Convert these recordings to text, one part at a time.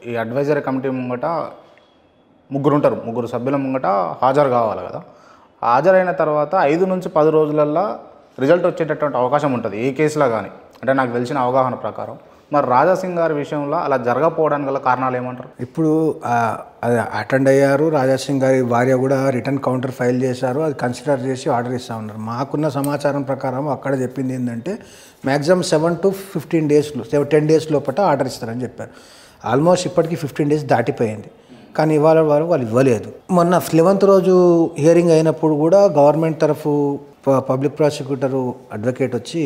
ఈ advisory committee ముంగట ముగ్గురు ఉంటారు ముగ్గురు సభ్యుల ముంగట హాజరు కావాలి కదా హాజరైన తర్వాత ఐదు నుంచి పది రోజులల్లో రిజల్ట్ వచ్చేటటువంటి అవకాశం ఉంటుంది ఏ కేసులో కానీ అంటే నాకు తెలిసిన అవగాహన ప్రకారం మరి రాజాసింగ్ గారి విషయంలో అలా జరగకపోవడానికి గల కారణాలు ఏమంటారు ఇప్పుడు ఆ, అది అటెండ్ అయ్యారు రాజాసింగ్ గారి భార్య కూడా రిటర్న్ కౌంటర్ ఫైల్ చేశారు అది కన్సిడర్ చేసి ఆర్డర్ ఇస్తా ఉన్నారు మాకున్న సమాచారం ప్రకారం అక్కడ చెప్పింది ఏంటంటే మ్యాక్సిమం సెవెన్ టు ఫిఫ్టీన్ డేస్లో సెవెన్ టెన్ డేస్ లోపల ఆర్డర్ ఇస్తారని చెప్పారు ఆల్మోస్ట్ ఇప్పటికి ఫిఫ్టీన్ డేస్ దాటిపోయింది కానీ ఇవాళ వారు వాళ్ళు ఇవ్వలేదు మొన్న లెవెంత్ రోజు హియరింగ్ అయినప్పుడు కూడా గవర్నమెంట్ తరఫు ప- పబ్లిక్ ప్రాసిక్యూటరు అడ్వకేట్ వచ్చి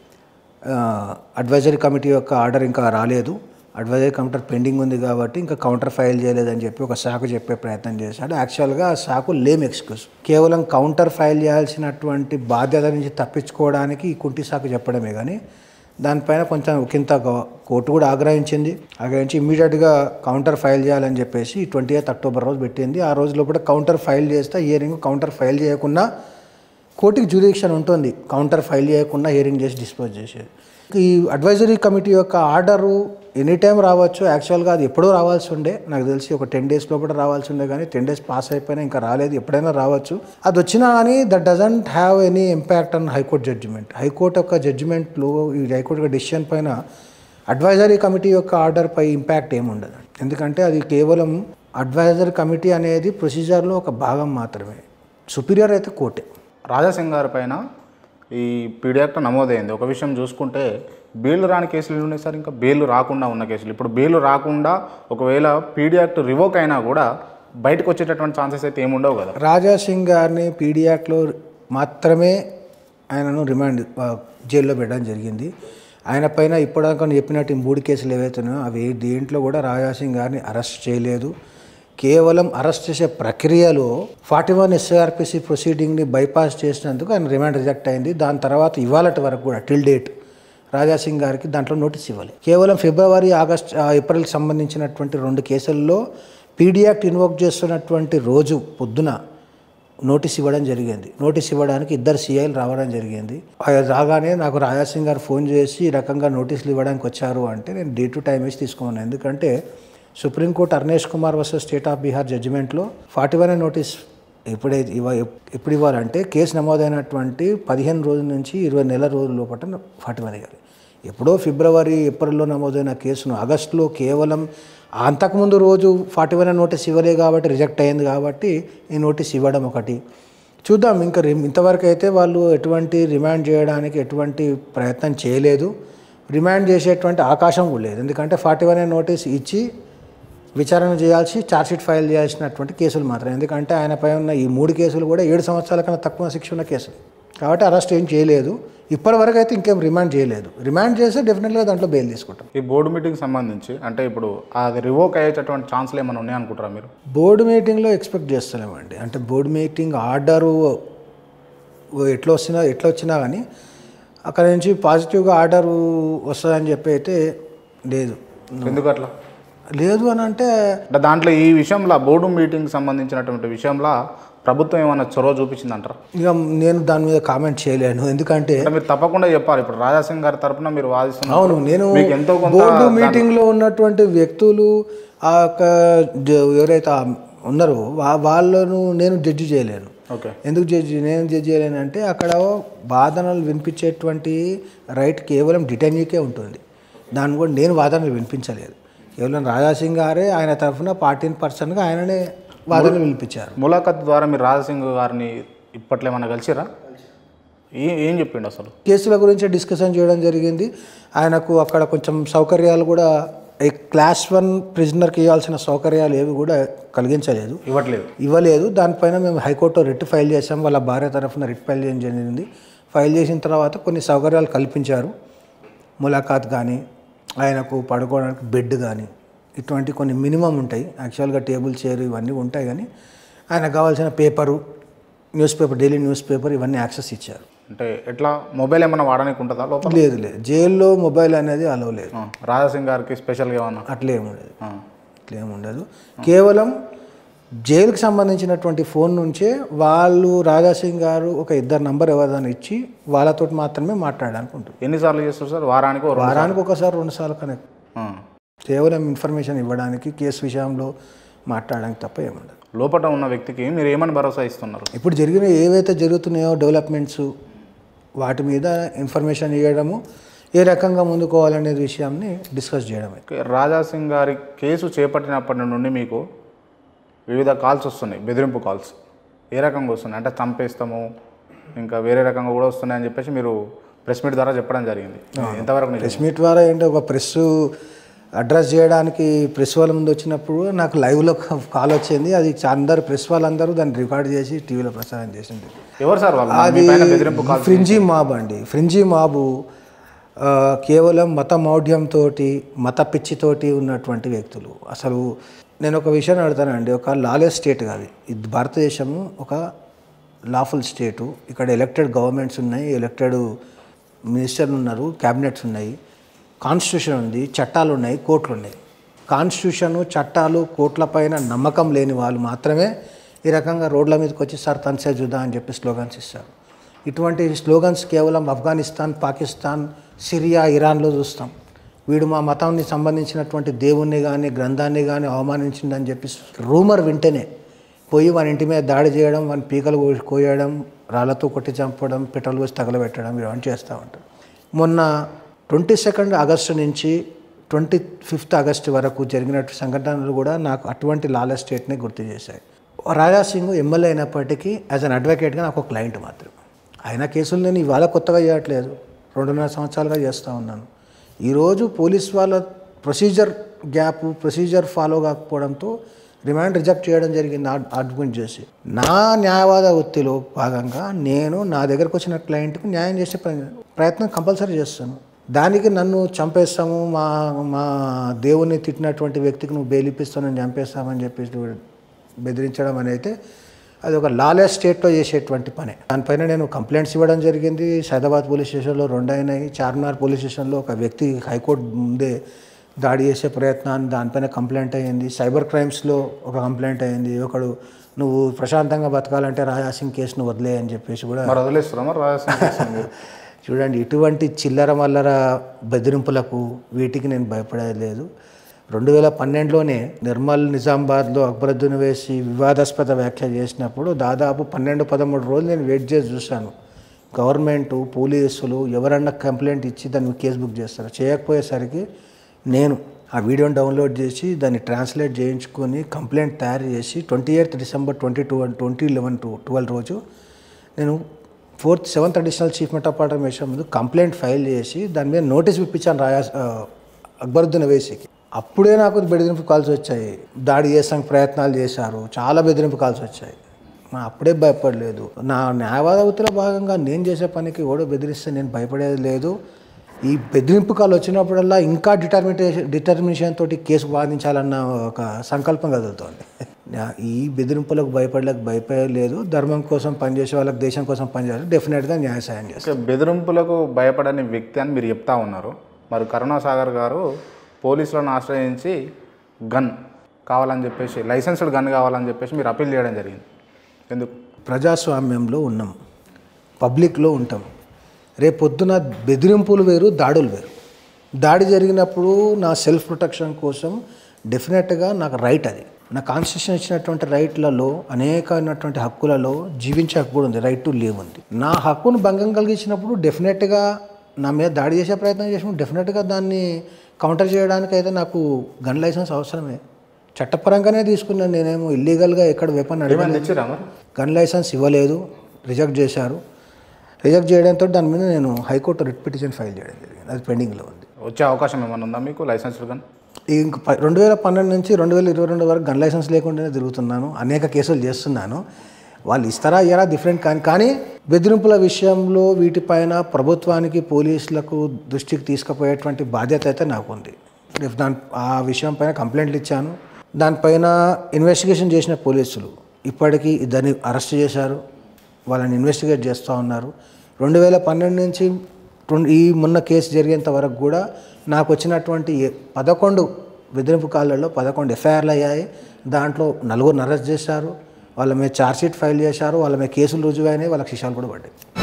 ఆ, అడ్వైజరీ కమిటీ యొక్క ఆర్డర్ ఇంకా రాలేదు అడ్వైజరీ కమిటీ పెండింగ్ ఉంది కాబట్టి ఇంకా కౌంటర్ ఫైల్ చేయలేదని చెప్పి ఒక సాకు చెప్పే ప్రయత్నం చేశాడు యాక్చువల్గా ఆ సాకు లేమ్ ఎక్స్క్యూజ్ కేవలం కౌంటర్ ఫైల్ చేయాల్సినటువంటి బాధ్యత నుంచి తప్పించుకోవడానికి ఈ కుంటి సాకు చెప్పడమే కానీ దానిపైన కొంచెం ఒకంత గవ- కోర్టు కూడా ఆగ్రహించింది ఆగ్రహించి ఇమీడియట్గా కౌంటర్ ఫైల్ చేయాలని చెప్పేసి ట్వంటీ ఎయిత్ అక్టోబర్ రోజు పెట్టింది ఆ రోజు లోపల కౌంటర్ ఫైల్ చేస్తే హియరింగ్ కౌంటర్ ఫైల్ చేయకుండా కోర్టుకి జ్యూరిడిక్షన్ ఉంటుంది కౌంటర్ ఫైల్ చేయకుండా హియరింగ్ చేసి డిస్పోజ్ చేసేది ఈ అడ్వైజరీ కమిటీ యొక్క ఆర్డరు ఎనీ టైం రావచ్చు యాక్చువల్గా అది ఎప్పుడో రావాల్సి ఉండే నాకు తెలిసి ఒక టెన్ డేస్ లోపల రావాల్సి ఉండే కానీ టెన్ డేస్ పాస్ అయిపోయినా ఇంకా రాలేదు ఎప్పుడైనా రావచ్చు అది వచ్చినా కానీ that doesn't have any impact on high court judgement high court యొక్క జడ్జిమెంట్లో ఈ హైకోర్టు యొక్క డెసిషన్ పైన అడ్వైజరీ కమిటీ యొక్క ఆర్డర్ పై ఇంపాక్ట్ ఏముండదు ఎందుకంటే అది కేవలం అడ్వైజరీ కమిటీ అనేది ప్రొసీజర్లో ఒక భాగం మాత్రమే సుపీరియర్ అయితే కోర్టే రాజాసింగ్ గారి పైన ఈ పీడియాక్ట్ నమోదైంది ఒక విషయం చూసుకుంటే బెయిల్ రాని కేసులు ఉన్నాయి సార్ ఇంకా బెయిల్ రాకుండా ఉన్న కేసులు ఇప్పుడు బెయిల్ రాకుండా ఒకవేళ పీడియాక్ట్ రివోక్ అయినా కూడా బయటకు వచ్చేటటువంటి ఛాన్సెస్ అయితే ఏముండవు కదా రాజా సింగ్ గారిని పీడియాక్లో మాత్రమే ఆయనను రిమాండ్ ఆ, జైల్లో పెట్టడం జరిగింది ఆయన పైన ఇప్పటిదాకా నేను చెప్పినట్టు ఈ మూడు కేసులు ఏవైతున్నాయో అవి దేంట్లో కూడా రాజా సింగ్ గారిని అరెస్ట్ చేయలేదు కేవలం అరెస్ట్ చేసే ప్రక్రియలో ఫార్టీ వన్ ఎస్ఆర్పిసి ప్రొసీడింగ్ని బైపాస్ చేసినందుకు ఆయన రిమాండ్ రిజెక్ట్ అయింది దాని తర్వాత ఇవాళటి వరకు కూడా టిల్ డేట్ రాజా సింగ్ గారికి దాంట్లో నోటీస్ ఇవ్వాలి కేవలం ఫిబ్రవరి ఆగస్ట్ ఆ, ఏప్రిల్కి సంబంధించినటువంటి రెండు కేసుల్లో పీడియాక్ట్ ఇన్వోక్ చేస్తున్నటువంటి రోజు పొద్దున నోటీస్ ఇవ్వడం జరిగింది నోటీస్ ఇవ్వడానికి ఇద్దరు సీఐలు రావడం జరిగింది ఆ రాగానే నాకు రాజా సింగ్ గారు ఫోన్ చేసి ఈ రకంగా నోటీసులు ఇవ్వడానికి వచ్చారు అంటే నేను డే టు టైం వేసి తీసుకోమన్నాను ఎందుకంటే supreme court Arnesh Kumar versus state of Bihar జడ్జిమెంట్లో ఫార్టీ వన్ నోటీస్ ఎప్పుడైతే ఇవ్వ ఎప్పుడు ఇవ్వాలంటే కేసు నమోదైనటువంటి పదిహేను రోజుల నుంచి ఇరవై నెలల రోజుల లోపల ఫార్టీ వన్ ఇవ్వాలి ఎప్పుడో ఫిబ్రవరి ఏప్రిల్లో నమోదైన కేసును ఆగస్టులో కేవలం అంతకుముందు రోజు ఫార్టీ వన్ నోటీస్ ఇవ్వలే కాబట్టి రిజెక్ట్ అయింది కాబట్టి ఈ నోటీస్ ఇవ్వడం ఒకటి చూద్దాం ఇంకా రి- ఇంతవరకు అయితే వాళ్ళు ఎటువంటి రిమాండ్ చేయడానికి ఎటువంటి ప్రయత్నం చేయలేదు రిమాండ్ చేసేటువంటి అవకాశం కూడా లేదు ఎందుకంటే ఫార్టీ వన్ నోటీస్ ఇచ్చి విచారణ చేయాల్సి ఛార్జ్షీట్ ఫైల్ చేయాల్సినటువంటి కేసులు మాత్రం ఎందుకంటే ఆయనపై ఉన్న ఈ మూడు కేసులు కూడా ఏడు సంవత్సరాల కన్నా తక్కువ శిక్ష ఉన్న కేసులు కాబట్టి అరెస్ట్ ఏం చేయలేదు ఇప్పటి వరకు అయితే ఇంకేం రిమాండ్ చేయలేదు రిమాండ్ చేస్తే డెఫినెట్గా దాంట్లో బెయిల్ తీసుకుంటాం ఈ బోర్డు మీటింగ్ సంబంధించి అంటే ఇప్పుడు అది రివోక్ అయ్యేటటువంటి ఛాన్స్లు ఏమైనా ఉన్నాయనుకుంటారా మీరు బోర్డు మీటింగ్లో ఎక్స్పెక్ట్ చేస్తలేమండి అంటే బోర్డు మీటింగ్ ఆర్డరు ఎట్లా వచ్చినా ఎట్లా వచ్చినా కానీ అక్కడ నుంచి పాజిటివ్గా ఆర్డర్ వస్తుందని చెప్పి అయితే లేదు ఎందుకు అట్లా లేదు అని అంటే అంటే దాంట్లో ఈ విషయంలో బోర్డు మీటింగ్ సంబంధించినటువంటి విషయంలో ప్రభుత్వం ఏమైనా చొరవ చూపించిందంటారా ఇక నేను దాని మీద కామెంట్ చేయలేను ఎందుకంటే అంటే మీరు తప్పకుండా చెప్పాలి ఇప్పుడు రాజాసింగ్ గారి తరపున మీరు వాదిస్తున్నారు అవును నేను మీకు ఎంతో కొంత బోర్డు మీటింగ్లో ఉన్నటువంటి వ్యక్తులు ఆ యొక్క జ- ఎవరైతే ఆ ఉన్నారో వా- వాళ్ళను నేను జడ్జి చేయలేను ఓకే ఎందుకు జడ్జి నేను జడ్జి చేయలేను అంటే అక్కడ వాదనలు వినిపించేటువంటి రైట్ కేవలం డిటైనీకే ఉంటుంది దాన్ని కూడా నేను వాదనలు వినిపించలేదు కేవలం రాజాసింగ్ గారే ఆయన తరఫున పార్టీన్ పర్సన్గా ఆయననే వాదనలు వినిపించారు ములాఖత్ ద్వారా మీరు రాజసింగ్ గారిని ఇప్పట్లో ఏమైనా కలిసిరా ఏ ఏం చెప్పిండు అసలు కేసుల గురించి డిస్కషన్ చేయడం జరిగింది ఆయనకు అక్కడ కొంచెం సౌకర్యాలు కూడా ఈ క్లాస్ వన్ ప్రిజనర్కి ఇవ్వాల్సిన సౌకర్యాలు ఏవి కూడా కలిగించలేదు ఇవ్వట్లేదు ఇవ్వలేదు దానిపైన మేము హైకోర్టులో రిట్ ఫైల్ చేసాం వాళ్ళ భార్య తరఫున రిట్ ఫైల్ చేయడం జరిగింది ఫైల్ చేసిన తర్వాత కొన్ని సౌకర్యాలు కల్పించారు ములాఖాత్ కానీ ఆయనకు పడుకోవడానికి బెడ్ కానీ ఇటువంటి కొన్ని మినిమం ఉంటాయి యాక్చువల్గా టేబుల్ చైర్ ఇవన్నీ ఉంటాయి కానీ ఆయనకు కావాల్సిన paper news paper daily news paper ఇవన్నీ యాక్సెస్ ఇచ్చారు అంటే ఎట్లా మొబైల్ ఏమైనా వాడడానికి ఉంటుందా లోపల లేదు లేదు జైల్లో మొబైల్ అనేది అలవ్ లేదు ఆ, రాజాసింగ్ గారికి స్పెషల్గా ఏమన్నా అట్లే ఏముండదు ఆ, అట్లా ఏముండదు కేవలం జైలుకి సంబంధించినటువంటి ఫోన్ నుంచే వాళ్ళు రాజాసింగ్ గారు ఒక ఇద్దరు నంబర్ ఎవరిదాన్ని ఇచ్చి వాళ్ళతోటి మాత్రమే మాట్లాడడానికి ఉంటుంది ఎన్నిసార్లు చేస్తారు సార్ వారానికి ఓ రెండు- వారానికి ఒకసారి రెండు సార్లు కనెక్ట్ ఆ. కేవలం ఇన్ఫర్మేషన్ ఇవ్వడానికి కేసు విషయంలో మాట్లాడడానికి తప్ప ఏముండదు లోపల ఉన్న వ్యక్తికి మీరు ఏమని భరోసా ఇస్తున్నారు ఇప్పుడు జరిగిన ఏవైతే జరుగుతున్నాయో డెవలప్మెంట్స్ వాటి మీద ఇన్ఫర్మేషన్ ఇవ్వడము ఏ రకంగా ముందుకోవాలనే విషయాన్ని డిస్కస్ చేయడమే రాజా సింగ్ గారి కేసు చేపట్టినప్పటి నుండి మీకు వివిధ కాల్స్ వస్తున్నాయి బెదిరింపు కాల్స్ ఏ రకంగా వస్తున్నాయి అంటే చంపేస్తాము ఇంకా వేరే రకంగా కూడా వస్తున్నాయి అని చెప్పేసి మీరు ప్రెస్ మీట్ ద్వారా చెప్పడం జరిగింది ఎంతవరకు నిజం? ప్రెస్ మీట్ ద్వారా ఏంటో ఒక ప్రెస్ అడ్రస్ చేయడానికి ప్రెస్ వాళ్ళ ముందు వచ్చినప్పుడు నాకు లైవ్లో కాల్ వచ్చింది అది అందరు ప్రెస్ వాళ్ళందరూ దాన్ని రికార్డ్ చేసి టీవీలో ప్రసారం చేసింది ఎవరు సార్ వాళ్ళు మీ పైన బెదిరింపు కాల్ ఫ్రింజీ మాబ్ అండి ఫ్రింజీ మాబు ఆ, కేవలం మత మౌఢ్యంతో మత పిచ్చితోటి ఉన్నటువంటి వ్యక్తులు అసలు నేను ఒక విషయం అడుగుతానండి ఒక లాలెస్ స్టేట్ కాదు ఇది భారతదేశము ఒక లాఫుల్ స్టేటు ఇక్కడ ఎలక్టెడ్ గవర్నమెంట్స్ ఉన్నాయి ఎలక్టెడ్ మినిస్టర్లు ఉన్నారు క్యాబినెట్స్ ఉన్నాయి కాన్స్టిట్యూషన్ ఉంది చట్టాలు ఉన్నాయి కోర్టులు ఉన్నాయి కాన్స్టిట్యూషను చట్టాలు కోర్టుల పైన నమ్మకం లేని వాళ్ళు మాత్రమే ఈ రకంగా రోడ్ల మీదకి వచ్చి సార్ తన్సే జుదా అని చెప్పి స్లోగన్స్ ఇస్తారు ఇటువంటి స్లోగన్స్ కేవలం ఆఫ్ఘనిస్తాన్ పాకిస్తాన్ సిరియా ఇరాన్లో చూస్తాం వీడు మా మతానికి సంబంధించినటువంటి దేవుణ్ణి కానీ గ్రంథాన్ని కానీ అవమానించిందని చెప్పి రూమర్ వింటేనే పోయి వాని ఇంటి మీద దాడి చేయడం వాని పీకలు కో- కోయడం రాళ్ళతో కొట్టి చంపడం పెట్రోల్ పోసి తగలబెట్టడం ఇవన్నీ చేస్తూ ఉంటారు మొన్న ట్వంటీ సెకండ్ ఆగస్టు నుంచి ట్వంటీ ఫిఫ్త్ ఆగస్టు వరకు జరిగినట్టు సంఘటనలు కూడా నాకు అటువంటి లాలెస్ స్టేట్ని గుర్తు చేశాయి రాజా సింగ్ ఎమ్మెల్యే అయినప్పటికీ యాజ్ అన్ అడ్వకేట్గా నాకు ఒక క్లయింట్ మాత్రం ఆయన కేసులు నేను ఇవాళ కొత్తగా చేయట్లేదు రెండున్నర సంవత్సరాలుగా చేస్తూ ఉన్నాను ఈరోజు పోలీస్ వాళ్ళ ప్రొసీజర్ గ్యాప్ ప్రొసీజర్ ఫాలో కాకపోవడంతో రిమాండ్ రిజెక్ట్ చేయడం జరిగింది ఆర్గ్యుమెంట్ చేసి నా న్యాయవాద వృత్తిలో భాగంగా నేను నా దగ్గరకు వచ్చిన క్లయింట్కి న్యాయం చేసే ప్ర- ప్రయత్నం కంపల్సరీ చేస్తాను దానికి నన్ను చంపేస్తాము మా మా దేవుణ్ణి తిట్టినటువంటి వ్యక్తికి నువ్వు బెయిల్ ఇప్పిస్తావు నేను చంపేస్తామని చెప్పేసి బెదిరించడం అనేది అది ఒక లాలెస్ స్టేట్లో చేసేటువంటి పని దానిపైన నేను కంప్లైంట్స్ ఇవ్వడం జరిగింది సైదాబాద్ పోలీస్ స్టేషన్లో రెండు అయినాయి చార్మినార్ పోలీస్ స్టేషన్లో ఒక వ్యక్తి హైకోర్టు ముందే దాడి చేసే ప్రయత్నాన్ని దానిపైన కంప్లైంట్ అయ్యింది సైబర్ క్రైమ్స్లో ఒక కంప్లైంట్ అయ్యింది ఒకడు నువ్వు ప్రశాంతంగా బతకాలంటే రాజా సింగ్ కేసును వదిలే అని చెప్పేసి కూడా మరి వదిలేస్తారా మరి రాజా సింగ్ కేసుని మీరు? చూడండి ఇటువంటి చిల్లర మల్లర బెదిరింపులకు వీటికి నేను భయపడేది లేదు రెండు వేల పన్నెండులోనే నిర్మల్ నిజామాబాద్లో అక్బరుద్దీన్ వేసి వివాదాస్పద వ్యాఖ్య చేసినప్పుడు దాదాపు పన్నెండు పదమూడు రోజులు నేను వెయిట్ చేసి చూశాను గవర్నమెంట్ పోలీసులు ఎవరన్నా కంప్లైంట్ ఇచ్చి దాన్ని కేసు బుక్ చేస్తారు చేయకపోయేసరికి నేను ఆ వీడియోని డౌన్లోడ్ చేసి దాన్ని ట్రాన్స్లేట్ చేయించుకొని కంప్లైంట్ తయారు చేసి twenty eighth December twenty two twenty eleven to twelve రోజు నేను fourth seventh additional chief metropolitan magistrate ముందు కంప్లైంట్ ఫైల్ చేసి దాని మీద నోటీస్ ఇప్పించాను రాయా ఆ, అక్బరుద్దీన్ వేసికి అప్పుడే నాకు బెదిరింపు కాల్స్ వచ్చాయి దాడి చేసానికి ప్రయత్నాలు చేశారు చాలా బెదిరింపు కాల్స్ వచ్చాయి నా అప్పుడే భయపడలేదు నా న్యాయవాద వృత్తిలో భాగంగా నేను చేసే పనికి ఎవడో బెదిరిస్తే నేను భయపడేది లేదు ఈ బెదిరింపు కాల్ వచ్చినప్పుడల్లా ఇంకా డిటర్మినేషన్ డిటర్మినేషన్ తోటి కేసు వాదించాలన్న ఒక సంకల్పం కదులుతోంది నా- ఈ బెదిరింపులకు భయపడలేక భయపడలేదు ధర్మం కోసం పనిచేసే వాళ్ళకి దేశం కోసం పనిచేయాలి డెఫినెట్గా న్యాయ సాయం చేస్తాను ఓకే, బెదిరింపులకు భయపడని వ్యక్తి అని మీరు చెప్తా ఉన్నారు మరి కరుణాసాగర్ గారు పోలీసులను ఆశ్రయించి గన్ కావాలని చెప్పేసి లైసెన్స్డ్ గన్ కావాలని చెప్పేసి మీరు అప్పీల్ చేయడం జరిగింది ఎందుకు ప్రజాస్వామ్యంలో ఉన్నాం పబ్లిక్లో ఉంటాం రేపు పొద్దున బెదిరింపులు వేరు దాడులు వేరు దాడి జరిగినప్పుడు నా సెల్ఫ్ ప్రొటెక్షన్ కోసం డెఫినెట్గా నాకు రైట్ అది నా కాన్స్టిట్యూషన్ ఇచ్చినటువంటి రైట్లలో అనేకమైనటువంటి హక్కులలో జీవించే హక్కు కూడా ఉంది రైట్ టు లీవ్ ఉంది నా హక్కును భంగం కలిగించినప్పుడు డెఫినెట్గా నా మీద దాడి చేసే ప్రయత్నం చేసినప్పుడు డెఫినెట్గా దాన్ని కౌంటర్ చేయడానికి అయితే నాకు గన్ లైసెన్స్ అవసరమే చట్టపరంగానే తీసుకున్నాను నేనేమో ఇల్లీగల్గా ఎక్కడ వెపన్ అడగలేదు ఏమైనా తెచ్చిరా మరి గన్ లైసెన్స్ ఇవ్వలేదు రిజెక్ట్ చేశారు రిజెక్ట్ చేయడంతో దాని మీద నేను హైకోర్టు రిట్ పిటిషన్ ఫైల్ చేయడం జరిగింది అది పెండింగ్లో ఉంది వచ్చే అవకాశం ఏమైనా ఉందా మీకు లైసెన్స్డ్ గన్ ఇంక ప- రెండు వేల పన్నెండు నుంచి రెండు వేల ఇరవై రెండు వరకు గన్ లైసెన్స్ లేకుండానే తిరుగుతున్నాను అనేక కేసులు చేస్తున్నాను వాళ్ళు ఇస్తారా ఇయ్యారా డిఫరెంట్ కానీ కానీ బెదిరింపుల విషయంలో వీటిపైన ప్రభుత్వానికి పోలీసులకు దృష్టికి తీసుకుపోయేటువంటి బాధ్యత అయితే నాకు ఉంది రేపు దాని ఆ విషయం పైన కంప్లైంట్లు ఇచ్చాను దానిపైన ఇన్వెస్టిగేషన్ చేసిన పోలీసులు ఇప్పటికీ ఇద్దరిని అరెస్ట్ చేశారు వాళ్ళని ఇన్వెస్టిగేట్ చేస్తూ ఉన్నారు రెండు వేల పన్నెండు నుంచి ట్వం- ఈ మొన్న కేసు జరిగేంత వరకు కూడా నాకు వచ్చినటువంటి ఏ- పదకొండు బెదిరింపు కాళ్ళల్లో పదకొండు ఎఫ్ఐఆర్లు అయ్యాయి దాంట్లో నలుగురిని అరెస్ట్ చేశారు వాళ్ళ మీద ఛార్జ్షీట్ ఫైల్ చేశారు వాళ్ళ మీద కేసులు రుజువైనాయి వాళ్ళకి శిక్షలు కూడా పడ్డాయి